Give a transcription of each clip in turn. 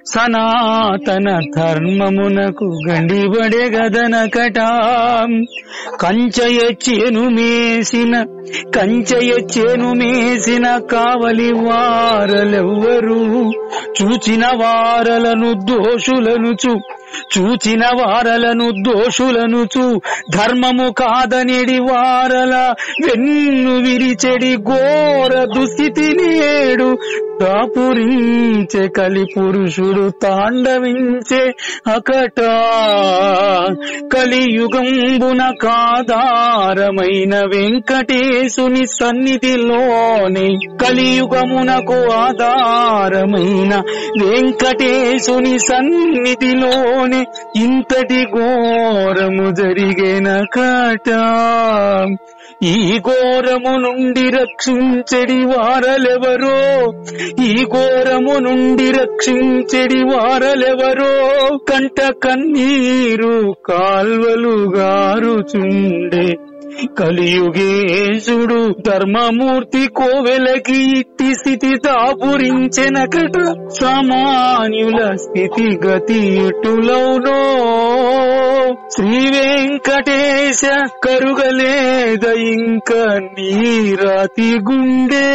సనాతన ధర్మమునకు గండిబడే గదనకట కంచయ చేను మేసిన కంచయ చేను మేసిన కావలి వారలెవ్వరు చూచిన వారలను దోషులను చూ చూచిన వారలను దోషులను చూ ధర్మము కాదనిడి వారల వెన్ను విరిచెడి ఘోర దుస్థితి నేడు దాపురించే కలి పురుషుడు తాండవించే అకట కలియుగంబున కాదారమైన వెంకటేశుని సన్నిధిలోనే కలియుగమునకు ఆధారమైన వెంకటేశుని సన్నిధిలోనే ఇంతటి ఘోరము జరిగేనకట ఈ ఘోరము నుండి రక్షించడి వారలెవరో ఈ ఘోరము నుండి రక్షించడి వారలెవరో కంట కన్నీరు కాల్వలు గారుచుండే కలియుగేశుడు ధర్మమూర్తి కోవెలకి ఇట్టి స్థితి దాపురించెనకట సామాన్యుల స్థితి గతి ఎటులౌనో శ్రీ వెంకటేశ కరుగలేద ఇంక నీరాతి గుండె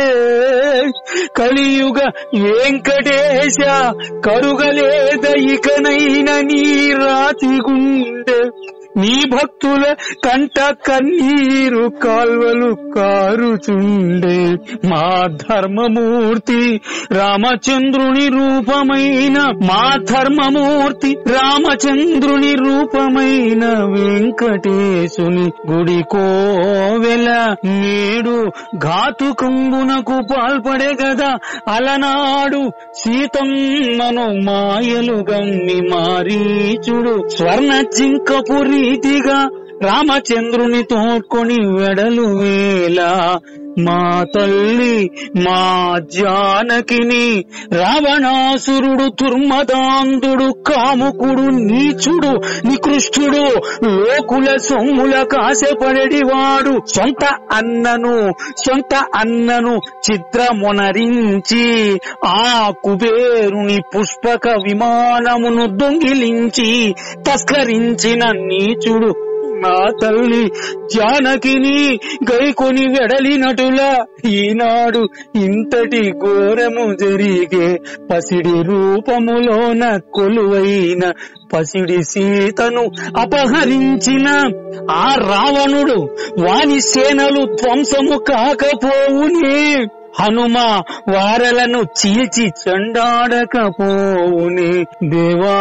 కలియుగ వెంకటేశ కరుగలేద ఇకనైన నీరాతి గుండె నీ భక్తుల కంట కన్నీరు కాల్వలు కారుచుండే మా ధర్మమూర్తి రామచంద్రుని రూపమైన మా ధర్మమూర్తి రామచంద్రుని రూపమైన వెంకటేశుని గుడి కోవెల నేడు ఘాతుకంబునకు పాల్పడే గదా అలనాడు సీతమ్మను మాయలు గమ్మి మారీచుడు స్వర్ణ జింకపు రీతిగా రామచంద్రుని తోడ్కొని వెడలు వేళ మా తల్లి మా జానకిని రావణాసురుడు దుర్మదాంధుడు కాముకుడు నీచుడు నికృష్టుడు లోకుల సొమ్ముల కాశపడేవాడు సొంత అన్నను సొంత అన్నను చిత్రమునరించి ఆ కుబేరుని పుష్పక విమానమును దొంగిలించి తస్కరించిన నీచుడు నా తల్లి జానకిని గైకొని వెడలినటులా ఈనాడు ఇంతటి ఘోరము జరిగే పసిడి రూపములోన కొలువైన పసిడి సీతను అపహరించిన ఆ రావణుడు వాని సేనలు ధ్వంసము కాకపోవునే హనుమ వారలను చీల్చి చెండాడకపోవునే దేవా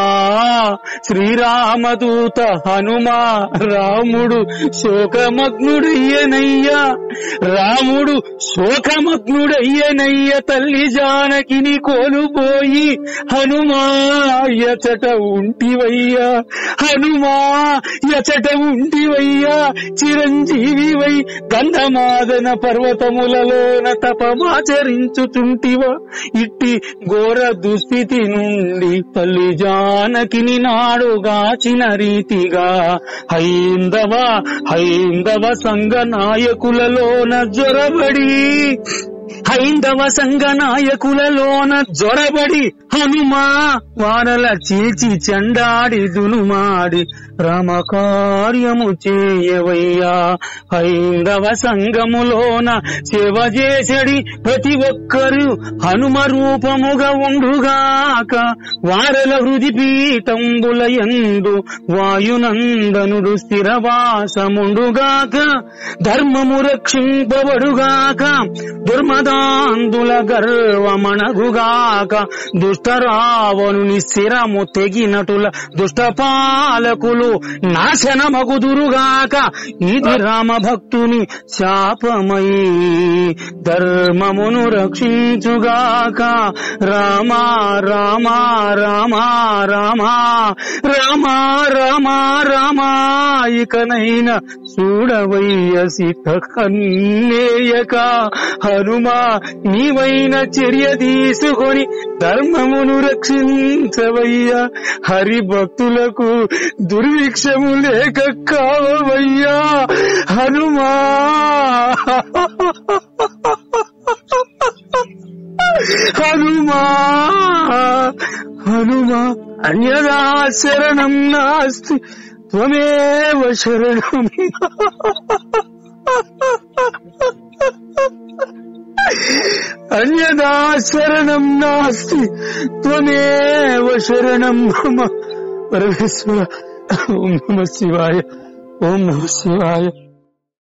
శ్రీరామదూత హనుమ రాముడు శోకమగ్నుడయ్యనయ్యా రాముడు శోకమగ్నుడయ్యనయ్య తల్లి జానకిని కోలుపోయి హనుమా ఎచట ఉంటివయ్యా హనుమా ఎచట ఉంటివయ్యా చిరంజీవివై గంధమాదన పర్వతములలోన తపమాచరించుచుంటివా ఇట్టి ఘోర దుస్థితి నుండి తల్లి జానకిని నాడు గాచిన రీతిగా హైందవ హైందవ సంఘ నాయకులలోన జ్వరబడి హైందవ సంఘ నాయకులలోన జ్వరబడి హనుమా వారల చీచి చెండాడి దునుమాడి రామకార్యము చేయవయ్యా హైందవ సంఘములోన సేవ చేసడి ప్రతి ఒక్కరు హనుమ రూపముగా ఉండుగాక వారల హృది పీఠంబుల యందు వాయునందనుడు స్థిరవాసముండుగాక ధర్మము రక్షింపబడుగాక దుర్మదాందుల గర్వమణగుగాక దుష్టరావణుని స్థిరము తెగినటుల దుష్ట పాలకులు నాశనమగుదురుగాక ఇది రామ భక్తుని శాపమై ధర్మమును రక్షించుగాక రామ రామ రామ రామ రామ రామ రామ ఇకనైనా చూడవయ్య సీత కన్నేయక హనుమా నీవైన చర్య తీసుకొని ధర్మమును రక్షించవయ్యా హరి భక్తులకు దుర్భిక్షము లేక కావయ్యా హనుమా హనుమా హనుమా అన్యదా శరణం నాస్తి త్వమేవ శరణం అన్యదా శరణం నాస్తి త్వమేవ శరణం మమ పరమేశ్వర ఓం నమ శివాయ ఓం నమ శివాయ